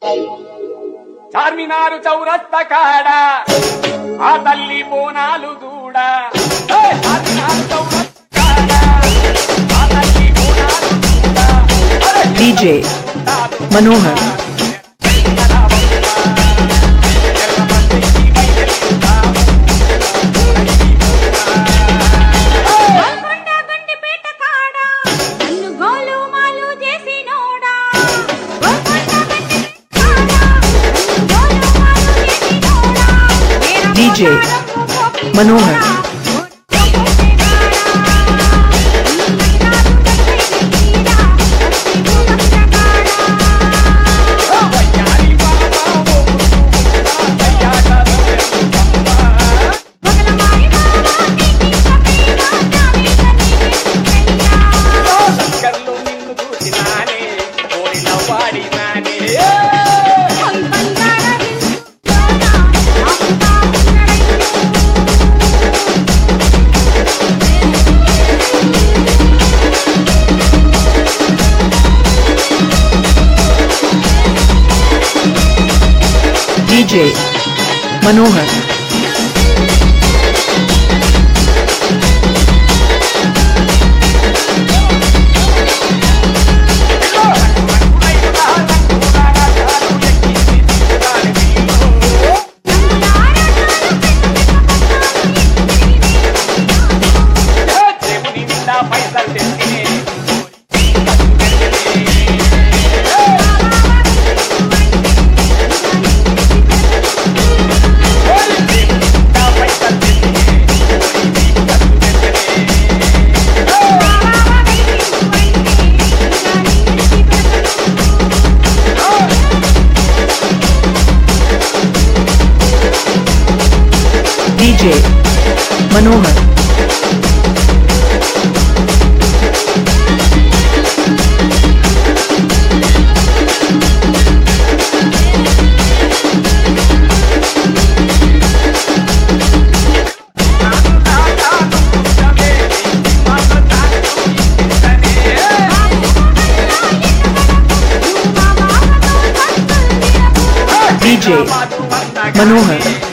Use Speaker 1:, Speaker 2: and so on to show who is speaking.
Speaker 1: చార్మినారు చౌరస్త కాడ ఆ తల్లి బోనాలు దూడ ఏ చార్మినారు చౌరస్త కాడ ఆ తల్లి బోనాలు దూడ అరే
Speaker 2: DJ Manohar
Speaker 3: గోల్కొండ గండిపేట కాడ నన్ను గోలు మాలు చేసినోడా గోల్కొండ గండిపేట కాడ నన్ను గోలు మాలు చేసినోడా వీర
Speaker 2: DJ
Speaker 3: పోరాటపు
Speaker 2: మనోహర్.
Speaker 1: దగ్గరలో నిన్ను చూసినానే కోరిలో వాడినానే
Speaker 2: DJ Manohar
Speaker 1: చెవుని నిండా పైసలు తెచ్చి పైసలు
Speaker 2: DJ Manohar DJ Manohar